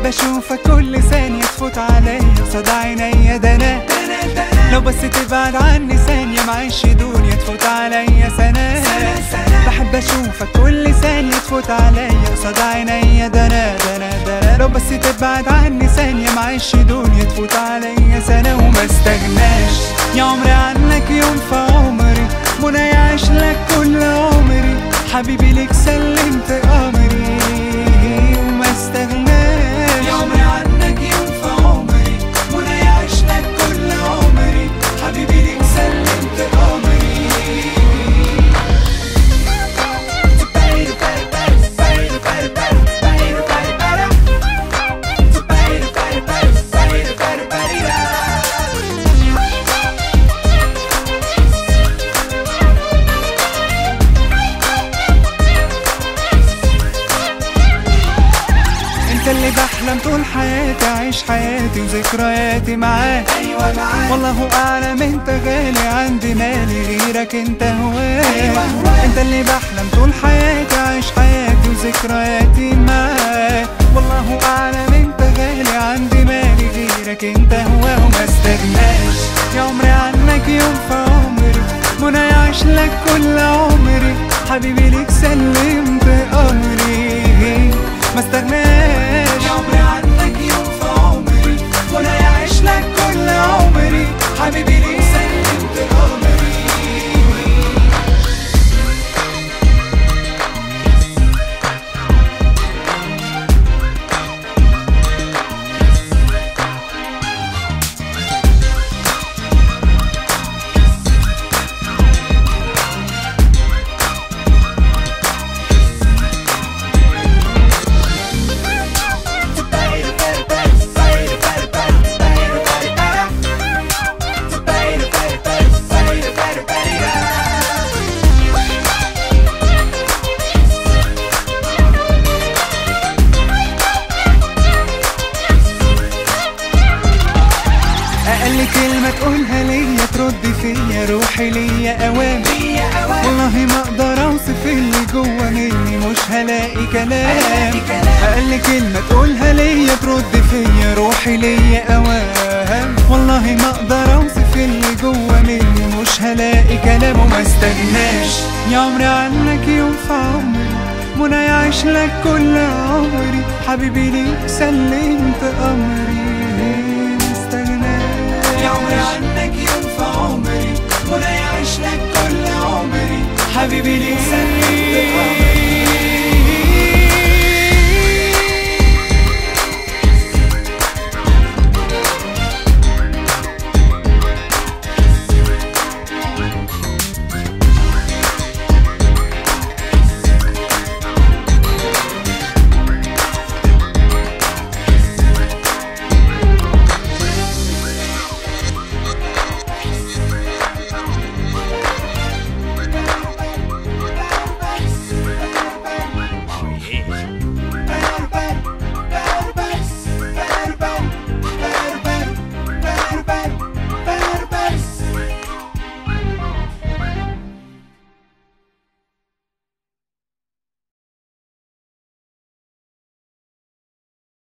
اشوفك كل ثانية تفوت عليا قصاد عينيا ده انا لو بس تبعد عني ثانية معيش دنيا تفوت عليا سنة بحب اشوفك كل ثانية تفوت عليا قصاد عينيا ده انا ده انا ده انا لو بس تبعد عني ثانية معيش دنيا تفوت عليا سنة وما استغناش يا عمري عنك يوم في عمري منى يعيش لك كل عمري حبيبي ليك سلمت امري وما استغناش يا عمري عنك يوم في عمري منى يعيش لك كل عمري حبيبي ليك سلمت امري انت اللي بحلم طول حياتي اعيش حياتي وذكرياتي معاك ايوه معاك والله اعلم انت غالي عندي مالي غيرك انت هواك أيوة انت اللي بحلم طول حياتي اعيش حياتي وذكرياتي معاك والله اعلم انت غالي عندي مالي غيرك انت هواه وما استغناش يا عمري عنك يوم في عمري منى يعيش لك كل عمري حبيبي ليك سلمت امري ما استغناش يا عمري عنك يوم في عمري وانا يعيش لك كل عمري حبيبي ليك سلمت امري اقل كلمة تقولها ليا ترد فيا روحي ليا اوام والله ما اقدر اوصف اللي جوا مني مش هلاقي كلام اقل كلمة تقولها ليا ترد فيا روحي ليا اوام والله ما اقدر اوصف اللي جوا مني مش هلاقي كلام وما استغناش يا عمري عنك يوم في عمري منى يعيش لك كل عمري حبيبي ليك سلمت امري ما استغناش يا عمري عنك يوم في عمري منى يعيش لك كل عمري حبيبي ليك سلمت امري